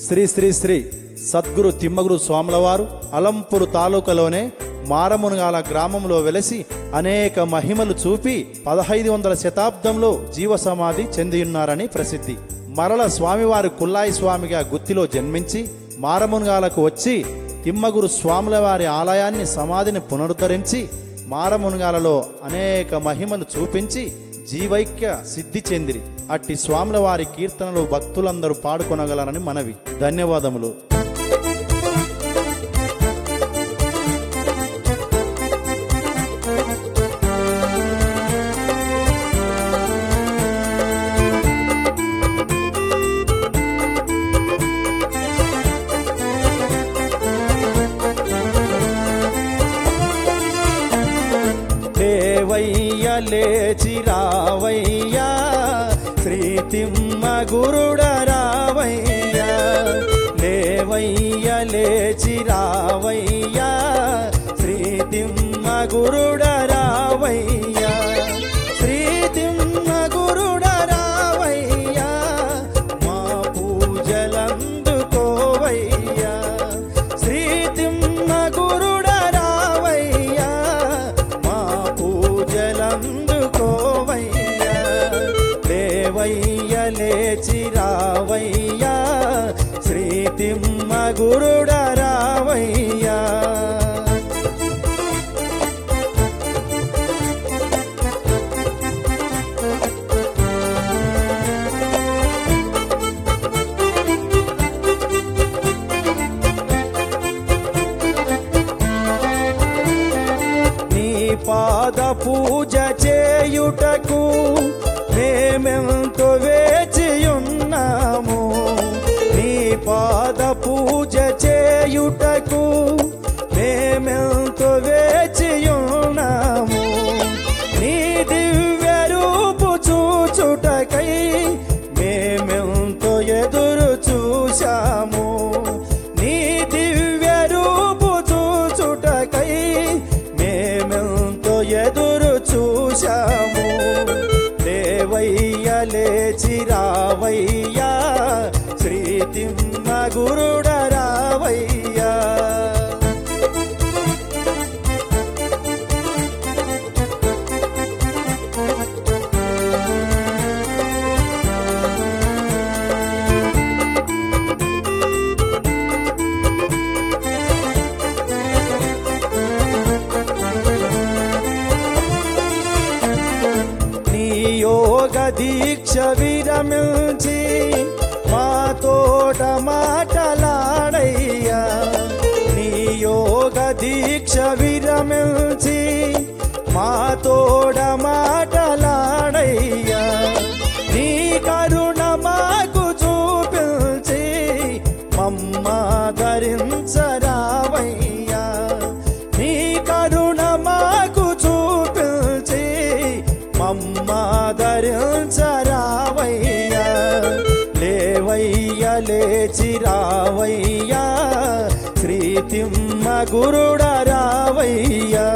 శ్రీ శ్రీ శ్రీ సద్గురు తిమ్మగురు స్వాముల వారు అలంపూరు తాలూకాలోనే మారమునగాల గ్రామంలో వెలసి అనేక మహిమలు చూపి పదహైదు వందల శతాబ్దంలో జీవ సమాధి చెందియున్నారని ప్రసిద్ధి మరల స్వామివారు కుల్లాయి స్వామిగా గుత్తిలో జన్మించి మారమునగాలకు వచ్చి తిమ్మగురు స్వాముల వారి ఆలయాన్ని సమాధిని పునరుద్ధరించి మారమునగాలలో అనేక మహిమలు చూపించి జీవైక్య సిద్ధి చెందిరి అట్టి స్వాముల వారి కీర్తనలు భక్తులందరూ పాడుకొనగలరని మనవి ధన్యవాదములు దేవయ్య లేచి రావయ్యా శ్రీ తిమ్మ గురుడ రావయ్యా లేవయ్య లేచి రావయ్యా శ్రీ తిమ్మ గురుడ రావయ్యా శ్రీ తిమ్మ గురుడ రావయ్యా మా పూజలందుకోవయ్యా శ్రీ తిమ్మ గురుడ రావయ్యా మా పూజలందుకోవయ్యా దేవయ్య లేచి రావయ్యా శ్రీ తిమ్మ గురుడ రావయ్యా నీ పాద పూజ చేయుటకు మేమెంతో వేచియున్నాము నీ పాద పూజ చేయుటకు మేమెంతో వేచియున్నాము నీ దివ్య రూపు చూచుటకై మేమెంతో ఎదురు చూశాము నీ దివ్య రూపు చూచుటకై మేమెంతో ఎదురు చూశాము దేవయ్య లేచి రావయ్యా శ్రీ తిమ్మ గురుడ రావయ్యా నీ యోగ దీక్ష విరమించి మా తోట మాటలాడయ్యా నీ యోగ దీక్ష విరమించి మా తోడ మాటలాడయ్యా నీ కరుణ మాకు చూపించి మమ్మ ధరించరావయ్యా నీ కరుణ మాకు చూపించి మమ్మ ధరించరావయ్యా లేవయ్య లేచి రావయ్యా శ్రీ తిమ్మ గురుడ రావయ్యా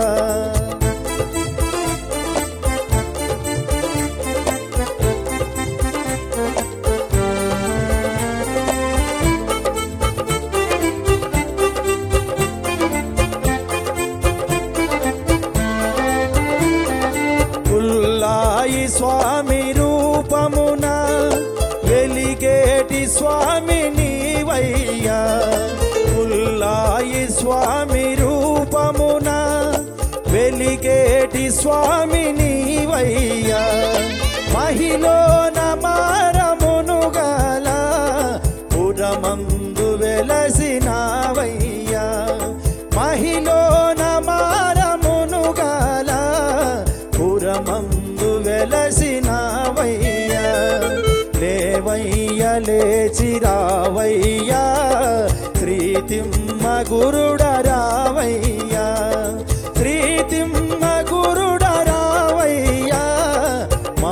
కుల్లాయి స్వామి రూపమున వెలిగేటి స్వామి నీవయ్యా కుల్లాయి స్వామి రూపమున వెలిగేటి స్వామి నీవయ్యా మహిలో నమారమును గల పురమందు వెలసినావయ్యా మహిలో నమారమును గల పురమందు వెలసినావయ్యా లేవయ్య లేచి రావయ్యా శ్రీ తిమ్మ గురుడ రావయ్యా శ్రీ తిమ్మ గురుడ రావయ్యా మా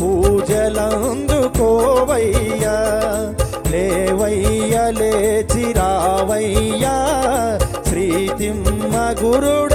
పూజలందుకోవయ్యా లేవయ్య లేచి రావయ్యా శ్రీ తిమ్మ గురుడ